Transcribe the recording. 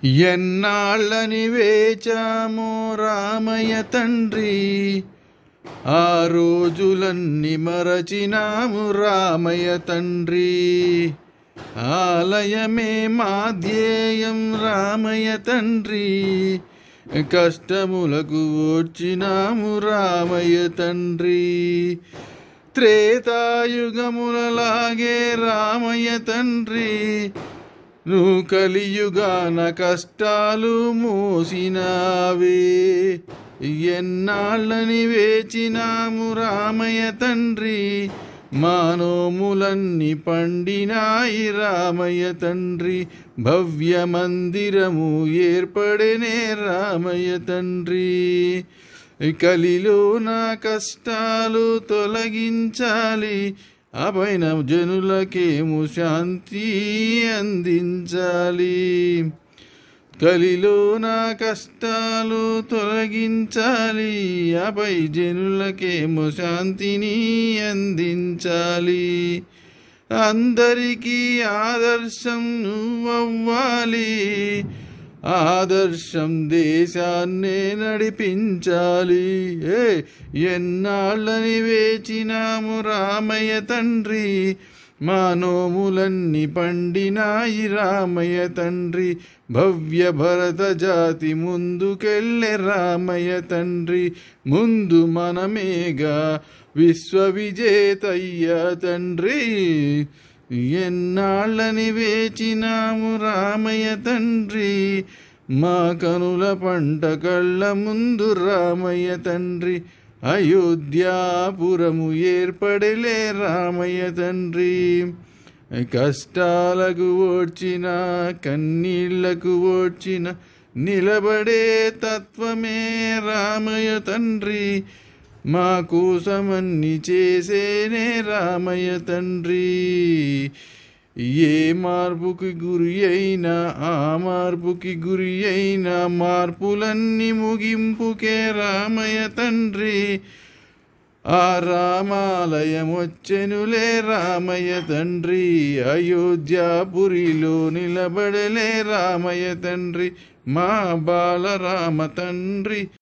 ఎన్నాళ్ళని వేచామో రామయ్య తండ్రి ఆ రోజులన్నీ మరచినాము రామయ్య తండ్రి ఆలయమే మా ధ్యేయం రామయ్య తండ్రి కష్టములకు ఓర్చినాము రామయ్య తండ్రి త్రేతాయుగములలాగే రామయ్య తండ్రి నువ్వు కలియుగాన కష్టాలు మోసినావే ఎన్నాళ్ళని వేచినాము రామయ్య తండ్రి మానోములన్నీ పండినాయి రామయ్య తండ్రి భవ్య మందిరము ఏర్పడనే రామయ్య తండ్రి కలిలో నా కష్టాలు తొలగించాలి ఆ పైన జనులకేమో శాంతి అందించాలి కలిలో నా కష్టాలు తొలగించాలి ఆపై జనులకేమో శాంతిని అందించాలి అందరికీ ఆదర్శం నువ్వవ్వాలి ఆదర్శం దేశాన్నే నడిపించాలి ఏ ఎన్నాళ్ళని వేచినాము రామయ్య తండ్రి మా నోములన్నీ పండినాయి రామయ్య తండ్రి భవ్య భరత జాతి ముందుకెళ్ళే రామయ్య తండ్రి ముందు మనమేగా విశ్వవిజేతయ్య తండ్రి ఎన్నాళ్ళని వేచినాము రామయ్య తండ్రి మా కనుల పంట కళ్ళ ముందు రామయ్య తండ్రి అయోధ్యాపురము ఏర్పడలే రామయ్య తండ్రి కష్టాలకు ఓడ్చిన కన్నీళ్లకు ఓడ్చిన నిలబడే తత్వమే రామయ్య తండ్రి మా కోసమన్ని చేసేనే రామయ్య తండ్రి ఏ మార్పుకి గురి అయినా ఆ మార్పుకి గురి అయినా మార్పులన్నీ ముగింపుకే రామయ్య తండ్రి ఆ రామాలయం వచ్చెనులే రామయ్య తండ్రి అయోధ్యాపురిలో నిలబడలే రామయ్య తండ్రి మా బాలరామ తండ్రి